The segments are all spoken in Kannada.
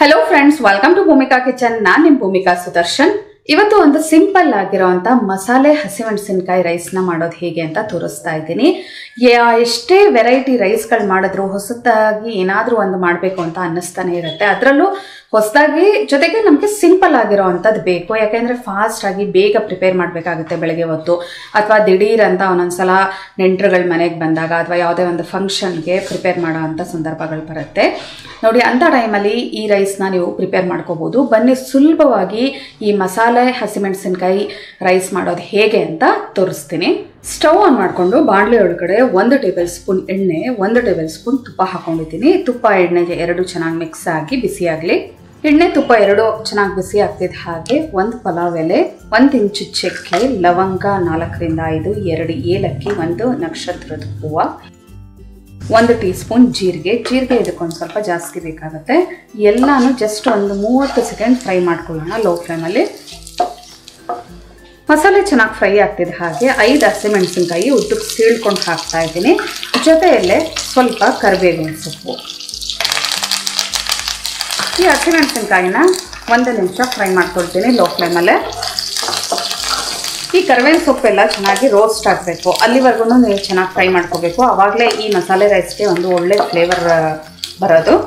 hello friends welcome to Bhoomika kitchen ನಾನ್ ನಿಮ್ ಭೂಮಿಕಾ ಸುದರ್ಶನ್ ಇವತ್ತು ಒಂದು ಸಿಂಪಲ್ ಆಗಿರೋಂಥ ಮಸಾಲೆ ಹಸಿಮೆಣಸಿನಕಾಯಿ ರೈಸ್ನ ಮಾಡೋದು ಹೇಗೆ ಅಂತ ತೋರಿಸ್ತಾ ಇದ್ದೀನಿ ಯಾ- ಎಷ್ಟೇ ವೆರೈಟಿ ರೈಸ್ಗಳು ಮಾಡಿದ್ರು ಹೊಸದಾಗಿ ಏನಾದರೂ ಒಂದು ಮಾಡಬೇಕು ಅಂತ ಅನ್ನಿಸ್ತಾನೆ ಇರುತ್ತೆ ಅದರಲ್ಲೂ ಹೊಸದಾಗಿ ಜೊತೆಗೆ ನಮಗೆ ಸಿಂಪಲ್ ಆಗಿರೋ ಅಂಥದ್ದು ಬೇಕು ಯಾಕೆಂದರೆ ಫಾಸ್ಟಾಗಿ ಬೇಗ ಪ್ರಿಪೇರ್ ಮಾಡಬೇಕಾಗುತ್ತೆ ಬೆಳಗ್ಗೆ ಹೊತ್ತು ಅಥವಾ ದಿಢೀರ್ ಅಂತ ಒಂದೊಂದ್ಸಲ ನೆಂಟರುಗಳ ಮನೆಗೆ ಬಂದಾಗ ಅಥವಾ ಯಾವುದೇ ಒಂದು ಫಂಕ್ಷನ್ಗೆ ಪ್ರಿಪೇರ್ ಮಾಡೋ ಅಂಥ ಸಂದರ್ಭಗಳು ಬರುತ್ತೆ ನೋಡಿ ಅಂಥ ಟೈಮಲ್ಲಿ ಈ ರೈಸ್ನ ನೀವು ಪ್ರಿಪೇರ್ ಮಾಡ್ಕೋಬೋದು ಬನ್ನಿ ಸುಲಭವಾಗಿ ಈ ಮಸಾಲೆ ಹಸಿಮೆಣಸಿನ್ಕಾಯಿ ರೈಸ್ ಮಾಡೋದು ಹೇಗೆ ಅಂತ ತೋರಿಸ್ತೀನಿ ಸ್ಟವ್ ಆನ್ ಮಾಡಿಕೊಂಡು ಬಾಣಲೆ ಒಳಗಡೆ ಒಂದು ಟೇಬಲ್ ಸ್ಪೂನ್ ಎಣ್ಣೆ ಒಂದು ಟೇಬಲ್ ಸ್ಪೂನ್ ತುಪ್ಪ ಹಾಕೊಂಡಿದ್ದೀನಿ ತುಪ್ಪ ಎಣ್ಣೆಗೆ ಎರಡು ಚೆನ್ನಾಗಿ ಮಿಕ್ಸ್ ಆಗಿ ಬಿಸಿ ಆಗಲಿ ಎಣ್ಣೆ ತುಪ್ಪ ಎರಡು ಚೆನ್ನಾಗಿ ಬಿಸಿ ಆಗ್ತಿದ್ದ ಹಾಗೆ ಒಂದು ಪಲಾವ್ ಎಲೆ ಒಂದು ಇಂಚು ಚಕ್ಕೆ ಲವಂಗ ನಾಲ್ಕರಿಂದ ಐದು ಎರಡು ಏಲಕ್ಕಿ ಒಂದು ನಕ್ಷತ್ರದ ಹೂವು ಒಂದು ಟೀ ಸ್ಪೂನ್ ಜೀರಿಗೆ ಜೀರಿಗೆ ಇದಕ್ಕೊಂದು ಸ್ವಲ್ಪ ಜಾಸ್ತಿ ಬೇಕಾಗುತ್ತೆ ಎಲ್ಲಾನು ಜಸ್ಟ್ ಒಂದು ಮೂವತ್ತು ಸೆಕೆಂಡ್ ಫ್ರೈ ಮಾಡ್ಕೊಳ್ಳೋಣ ಲೋ ಫ್ಲೇಮಲ್ಲಿ ಮಸಾಲೆ ಚೆನ್ನಾಗಿ ಫ್ರೈ ಆಗ್ತಿದೆ ಹಾಗೆ ಐದು ಹಸಿಮೆಣಸಿನ್ಕಾಯಿ ಉದ್ದಕ್ಕೆ ಸೀಳ್ಕೊಂಡು ಹಾಕ್ತಾ ಇದ್ದೀನಿ ಜೊತೆಯಲ್ಲೇ ಸ್ವಲ್ಪ ಕರಿಬೇವಿನ ಸೊಪ್ಪು ಈ ಹಸಿಮೆಣಸಿನ್ಕಾಯಿನ ಒಂದು ನಿಮಿಷ ಫ್ರೈ ಮಾಡ್ಕೊಳ್ತೀನಿ ಲೋ ಫ್ಲೇಮಲ್ಲೇ ಈ ಕರಿಬೇವಿನ ಸೊಪ್ಪೆಲ್ಲ ಚೆನ್ನಾಗಿ ರೋಸ್ಟ್ ಆಗಬೇಕು ಅಲ್ಲಿವರೆಗೂ ನೀವು ಚೆನ್ನಾಗಿ ಫ್ರೈ ಮಾಡ್ಕೋಬೇಕು ಆವಾಗಲೇ ಈ ಮಸಾಲೆ ರೈಸ್ಗೆ ಒಂದು ಒಳ್ಳೆ ಫ್ಲೇವರ್ ಬರೋದು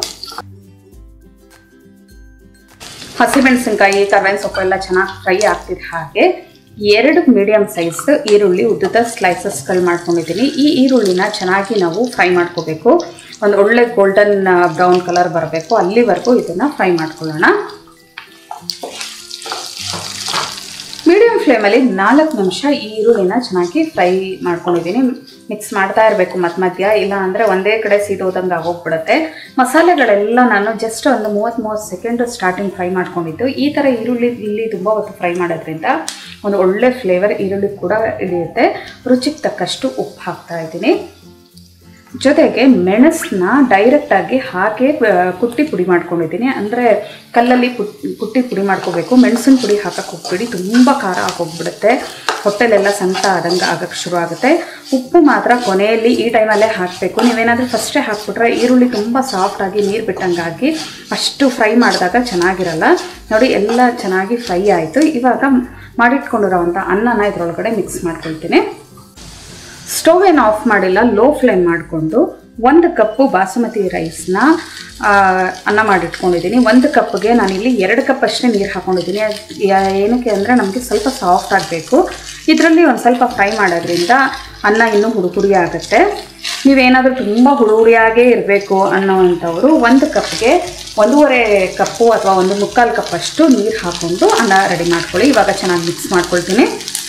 ಹಸಿಮೆಣಸಿನ್ಕಾಯಿ ಕರಿಬೇವಿನ ಸೊಪ್ಪು ಎಲ್ಲ ಚೆನ್ನಾಗಿ ಫ್ರೈ ಆಗ್ತಿದೆ ಹಾಗೆ ಎರಡು ಮೀಡಿಯಮ್ ಸೈಜ್ ಈರುಳ್ಳಿ ಉದ್ದದ ಸ್ಲೈಸಸ್ಗಳು ಮಾಡ್ಕೊಂಡಿದ್ದೀನಿ ಈ ಈರುಳ್ಳಿನ ಚೆನ್ನಾಗಿ ನಾವು ಫ್ರೈ ಮಾಡ್ಕೋಬೇಕು ಒಂದು ಒಳ್ಳೆ ಗೋಲ್ಡನ್ ಬ್ರೌನ್ ಕಲರ್ ಬರಬೇಕು ಅಲ್ಲಿವರೆಗೂ ಇದನ್ನು ಫ್ರೈ ಮಾಡ್ಕೊಳ್ಳೋಣ ಮೀಡಿಯಂ ಫ್ಲೇಮಲ್ಲಿ ನಾಲ್ಕು ನಿಮಿಷ ಈ ಈರುಳ್ಳಿನ ಚೆನ್ನಾಗಿ ಫ್ರೈ ಮಾಡ್ಕೊಂಡಿದ್ದೀನಿ ಮಿಕ್ಸ್ ಮಾಡ್ತಾ ಇರಬೇಕು ಮಧ್ಯ ಮಧ್ಯ ಇಲ್ಲ ಅಂದರೆ ಒಂದೇ ಕಡೆ ಸೀದೋದಂಗೆ ಆಗೋಗ್ಬಿಡುತ್ತೆ ಮಸಾಲೆಗಳೆಲ್ಲ ನಾನು ಜಸ್ಟ್ ಒಂದು ಮೂವತ್ತು ಮೂವತ್ತು ಸೆಕೆಂಡ್ ಸ್ಟಾರ್ಟಿಂಗ್ ಫ್ರೈ ಮಾಡ್ಕೊಂಡಿದ್ದು ಈ ಥರ ಈರುಳ್ಳಿ ಇಲ್ಲಿ ತುಂಬ ಹೊತ್ತು ಫ್ರೈ ಮಾಡೋದ್ರಿಂದ ಒಂದು ಒಳ್ಳೆ ಫ್ಲೇವರ್ ಈರುಳ್ಳಿ ಕೂಡ ಇಳಿಯುತ್ತೆ ರುಚಿಗೆ ತಕ್ಕಷ್ಟು ಉಪ್ಪು ಹಾಕ್ತಾ ಇದ್ದೀನಿ ಜೊತೆಗೆ ಮೆಣಸನ್ನ ಡೈರೆಕ್ಟಾಗಿ ಹಾಕಿ ಆ, ಕುಟ್ಟಿ ಪುಡಿ ಮಾಡ್ಕೊಂಡಿದ್ದೀನಿ ಅಂದರೆ ಕಲ್ಲಲ್ಲಿ ಪುಟ್ ಕುಟ್ಟಿ ಪುಡಿ ಮಾಡ್ಕೋಬೇಕು ಮೆಣಸಿನ ಪುಡಿ ಹಾಕಕ್ಕೆ ಹೋಗ್ಬಿಡಿ ತುಂಬ ಖಾರ ಆಗೋಗ್ಬಿಡುತ್ತೆ ಹೊಟ್ಟೆಲೆಲ್ಲ ಸಂತ ಆದಂಗೆ ಆಗಕ್ಕೆ ಶುರು ಆಗುತ್ತೆ ಉಪ್ಪು ಮಾತ್ರ ಕೊನೆಯಲ್ಲಿ ಈ ಟೈಮಲ್ಲೇ ಹಾಕಬೇಕು ನೀವೇನಾದರೂ ಫಸ್ಟೇ ಹಾಕ್ಬಿಟ್ರೆ ಈರುಳ್ಳಿ ತುಂಬ ಸಾಫ್ಟಾಗಿ ನೀರು ಬಿಟ್ಟಂಗಾಗಿ ಅಷ್ಟು ಫ್ರೈ ಮಾಡಿದಾಗ ಚೆನ್ನಾಗಿರಲ್ಲ ನೋಡಿ ಎಲ್ಲ ಚೆನ್ನಾಗಿ ಫ್ರೈ ಆಯಿತು ಇವಾಗ ಮಾಡಿಟ್ಕೊಂಡಿರೋವಂಥ ಅನ್ನನ ಇದರೊಳಗಡೆ ಮಿಕ್ಸ್ ಮಾಡ್ಕೊಳ್ತೀನಿ ಸ್ಟವ್ ಏನು ಆಫ್ ಮಾಡಿಲ್ಲ ಲೋ ಫ್ಲೇಮ್ ಮಾಡಿಕೊಂಡು ಒಂದು ಕಪ್ಪು ಬಾಸುಮತಿ ರೈಸ್ನ ಅನ್ನ ಮಾಡಿಟ್ಕೊಂಡಿದ್ದೀನಿ ಒಂದು ಕಪ್ಗೆ ನಾನಿಲ್ಲಿ ಎರಡು ಕಪ್ ಅಷ್ಟೇ ನೀರು ಹಾಕ್ಕೊಂಡಿದ್ದೀನಿ ಅದ್ ಯಾ- ಏನಕ್ಕೆ ಅಂದರೆ ನಮಗೆ ಸ್ವಲ್ಪ ಸಾಫ್ಟ್ ಆಗಬೇಕು ಇದರಲ್ಲಿ ಒಂದು ಸ್ವಲ್ಪ ಫ್ರೈ ಮಾಡೋದ್ರಿಂದ ಅನ್ನ ಇನ್ನೂ ಹುಡುಗುಡಿ ಆಗುತ್ತೆ ನೀವೇನಾದರೂ ತುಂಬ ಹುಡುಗುಡಿಯಾಗೇ ಇರಬೇಕು ಅನ್ನೋವಂಥವ್ರು ಒಂದು ಕಪ್ಗೆ ಒಂದೂವರೆ ಕಪ್ಪು ಅಥವಾ ಒಂದು ಮುಕ್ಕಾಲು ಕಪ್ಪಷ್ಟು ನೀರು ಹಾಕ್ಕೊಂಡು ಅನ್ನ ರೆಡಿ ಮಾಡ್ಕೊಳ್ಳಿ ಇವಾಗ ಚೆನ್ನಾಗಿ ಮಿಕ್ಸ್ ಮಾಡ್ಕೊಳ್ತೀನಿ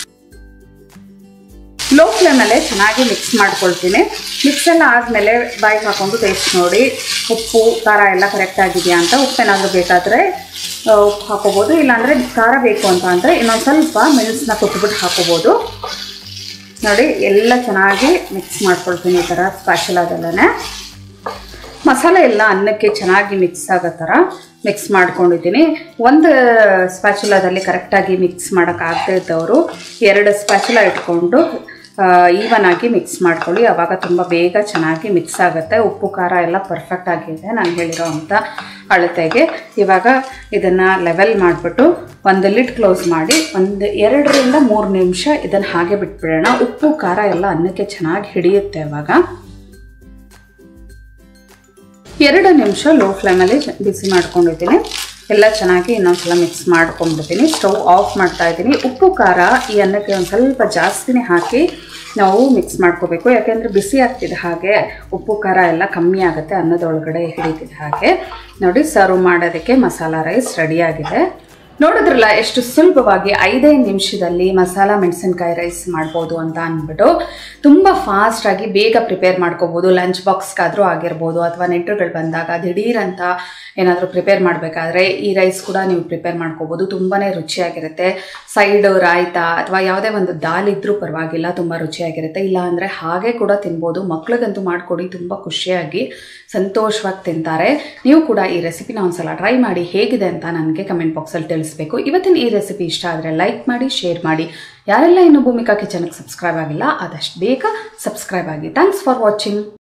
ಲೋ ಫ್ಲೇಮಲ್ಲೇ ಚೆನ್ನಾಗಿ ಮಿಕ್ಸ್ ಮಾಡ್ಕೊಳ್ತೀನಿ ಮಿಕ್ಸ್ ಎಲ್ಲ ಆದಮೇಲೆ ಬಾಯಿಗೆ ಹಾಕ್ಕೊಂಡು ಟೇಸ್ಟ್ ನೋಡಿ ಉಪ್ಪು ಖಾರ ಎಲ್ಲ ಕರೆಕ್ಟ್ ಆಗಿದೆಯಾ ಅಂತ ಉಪ್ಪೇನಾದರೂ ಬೇಕಾದರೆ ಆ, ಉಪ್ಪು ಹಾಕೋಬೋದು ಇಲ್ಲಾಂದರೆ ಖಾರ ಬೇಕು ಅಂತ ಅಂದರೆ ಇನ್ನೊಂದು ಸ್ವಲ್ಪ ಮೆಣಸನ್ನ ಕೊಟ್ಬಿಟ್ಟು ಹಾಕೋಬೋದು ನೋಡಿ ಎಲ್ಲ ಚೆನ್ನಾಗಿ ಮಿಕ್ಸ್ ಮಾಡ್ಕೊಳ್ತೀನಿ ಈ ಥರ ಸ್ಪ್ಯಾಷಲಾದಲ್ಲೇ ಮಸಾಲೆ ಎಲ್ಲ ಅನ್ನಕ್ಕೆ ಚೆನ್ನಾಗಿ ಮಿಕ್ಸ್ ಆಗೋ ಥರ ಮಿಕ್ಸ್ ಮಾಡ್ಕೊಂಡಿದ್ದೀನಿ ಒಂದು ಸ್ಪ್ಯಾಚುಲಾದಲ್ಲಿ ಕರೆಕ್ಟಾಗಿ ಮಿಕ್ಸ್ ಮಾಡೋಕ್ಕಾಗದೇ ಇದ್ದವರು ಎರಡು ಸ್ಪ್ಯಾಚುಲ ಇಟ್ಕೊಂಡು ಈವನ್ ಆಗಿ ಮಿಕ್ಸ್ ಮಾಡ್ಕೊಳ್ಳಿ ಆವಾಗ ತುಂಬ ಬೇಗ ಚೆನ್ನಾಗಿ ಮಿಕ್ಸ್ ಆಗುತ್ತೆ ಉಪ್ಪು ಖಾರ ಎಲ್ಲ ಪರ್ಫೆಕ್ಟ್ ಆಗಿದೆ ನಾನು ಹೇಳಿರೋ ಅಂಥ ಅಳತೆಗೆ ಇವಾಗ ಇದನ್ನು ಲೆವೆಲ್ ಮಾಡಿಬಿಟ್ಟು ಒಂದು ಲಿಡ್ ಕ್ಲೋಸ್ ಮಾಡಿ ಒಂದು ಎರಡರಿಂದ ಮೂರು ನಿಮಿಷ ಇದನ್ನು ಹಾಗೆ ಬಿಟ್ಬಿಡೋಣ ಉಪ್ಪು ಖಾರ ಎಲ್ಲ ಅನ್ನಕ್ಕೆ ಚೆನ್ನಾಗಿ ಹಿಡಿಯುತ್ತೆ ಅವಾಗ ಎರಡು ನಿಮಿಷ ಲೋ ಫ್ಲೇಮಲ್ಲಿ ಬಿಸಿ ಮಾಡ್ಕೊಂಡಿದ್ದೀನಿ ಎಲ್ಲ ಚೆನ್ನಾಗಿ ಇನ್ನೊಂದ್ಸಲ ಮಿಕ್ಸ್ ಮಾಡ್ಕೊಂಡ್ಬಿಡ್ತೀನಿ ಸ್ಟವ್ ಆಫ್ ಮಾಡ್ತಾ ಇದ್ದೀನಿ ಉಪ್ಪು ಖಾರ ಈ ಅನ್ನಕ್ಕೆ ಒಂದು ಸ್ವಲ್ಪ ಜಾಸ್ತಿನೇ ಹಾಕಿ ನಾವು ಮಿಕ್ಸ್ ಮಾಡ್ಕೋಬೇಕು ಯಾಕೆಂದರೆ ಬಿಸಿ ಆಗ್ತಿದೆ ಹಾಗೆ ಉಪ್ಪು ಖಾರ ಎಲ್ಲ ಕಮ್ಮಿ ಆಗುತ್ತೆ ಅನ್ನದೊಳಗಡೆ ಹಿಡಿತಿದೆ ಹಾಗೆ ನೋಡಿ ಸರ್ವ್ ಮಾಡೋದಕ್ಕೆ ಮಸಾಲ ರೈಸ್ ರೆಡಿಯಾಗಿದೆ ನೋಡಿದ್ರಲ್ಲ ಎಷ್ಟು ಸುಲಭವಾಗಿ ಐದೈದು ನಿಮಿಷದಲ್ಲಿ ಮಸಾಲ ಮೆಣಸಿನ್ಕಾಯಿ ರೈಸ್ ಮಾಡ್ಬೋದು ಅಂತ ಅಂದ್ಬಿಟ್ಟು ತುಂಬ ಫಾಸ್ಟಾಗಿ ಬೇಗ ಪ್ರಿಪೇರ್ ಮಾಡ್ಕೋಬೋದು ಲಂಚ್ ಬಾಕ್ಸ್ಗಾದರೂ ಆಗಿರ್ಬೋದು ಅಥವಾ ನೆಂಟರುಗಳು ಬಂದಾಗ ದಿಢೀರ್ ಅಂತ ಏನಾದರೂ ಪ್ರಿಪೇರ್ ಮಾಡಬೇಕಾದ್ರೆ ಈ ರೈಸ್ ಕೂಡ ನೀವು ಪ್ರಿಪೇರ್ ಮಾಡ್ಕೋಬೋದು ತುಂಬಾ ರುಚಿಯಾಗಿರುತ್ತೆ ಸೈಡ್ ರಾಯ್ತಾ ಅಥವಾ ಯಾವುದೇ ಒಂದು ದಾಲ್ ಇದ್ದರೂ ಪರವಾಗಿಲ್ಲ ತುಂಬ ರುಚಿಯಾಗಿರುತ್ತೆ ಇಲ್ಲ ಅಂದರೆ ಹಾಗೆ ಕೂಡ ತಿನ್ಬೋದು ಮಕ್ಳಿಗಂತೂ ಮಾಡಿಕೊಡಿ ತುಂಬ ಖುಷಿಯಾಗಿ ಸಂತೋಷವಾಗಿ ತಿಂತಾರೆ ನೀವು ಕೂಡ ಈ ರೆಸಿಪಿನ ಒಂದ್ಸಲ ಟ್ರೈ ಮಾಡಿ ಹೇಗಿದೆ ಅಂತ ನನಗೆ ಕಮೆಂಟ್ ಬಾಕ್ಸಲ್ಲಿ ತಿಳಿಸ್ಬೇಕು ಇವತ್ತಿನ ಈ ರೆಸಿಪಿ ಇಷ್ಟ ಆದರೆ ಲೈಕ್ ಮಾಡಿ ಶೇರ್ ಮಾಡಿ ಯಾರೆಲ್ಲ ಇನ್ನೂ ಭೂಮಿಕಾ ಕಿಚನ್ಗೆ ಸಬ್ಸ್ಕ್ರೈಬ್ ಆಗಿಲ್ಲ ಆದಷ್ಟು ಬೇಗ ಸಬ್ಸ್ಕ್ರೈಬ್ ಆಗಿ ಥ್ಯಾಂಕ್ಸ್ ಫಾರ್ ವಾಚಿಂಗ್